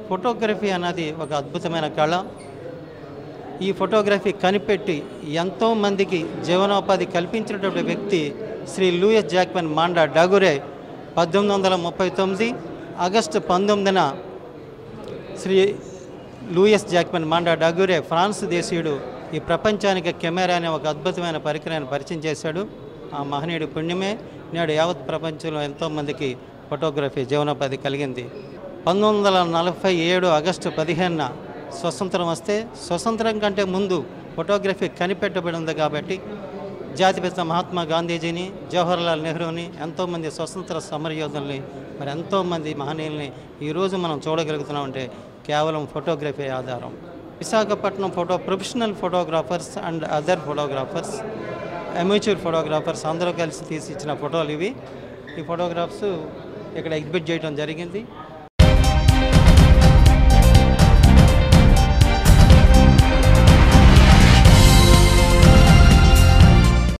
photography అన్నది ఒక అద్భుతమైన కళ ఈ ఫోటోగ్రఫీ కనిపెట్టి ఎంతోమందికి జీవనోపాధి కల్పించినటువంటి వ్యక్తి Shri Louis Jacques Mande Daguerre పద్దెనిమిది వందల ముప్పై తొమ్మిది ఆగస్టు పంతొమ్మిదిన Shri Louis Jacques Mande Daguerre France దేశీయుడు ఈ ప్రపంచానికి కెమెరా అనే ఒక అద్భుతమైన పరికరాన్ని పరిచయం చేశాడు ఆ మహనీయుడి పుణ్యమే నేడు యావత్ ప్రపంచంలో ఎంతోమందికి ఫోటోగ్రఫీ జీవనోపాధి కలిగింది పంతొమ్మిది వందల నలభై ఏడు ఆగస్టు పదిహేనున స్వతంత్రం వస్తే స్వతంత్రం కంటే ముందు ఫోటోగ్రఫీ కనిపెట్టబడింది కాబట్టి జాతిపిత మహాత్మా గాంధీజీని జవహర్లాల్ నెహ్రూని ఎంతోమంది స్వతంత్ర సమరయోధుల్ని మరి ఎంతోమంది మహనీయుల్ని ఈరోజు మనం చూడగలుగుతున్నామంటే కేవలం ఫోటోగ్రఫీ ఆధారం Visakhapatnam photo professional photographers and other photographers amateur photographers అందరూ కలిసి తీసి ఇచ్చిన ఫోటోలు ఇవి ఈ ఫోటోగ్రాఫ్స్ ఇక్కడ ఎగ్జిబిట్ చేయడం జరిగింది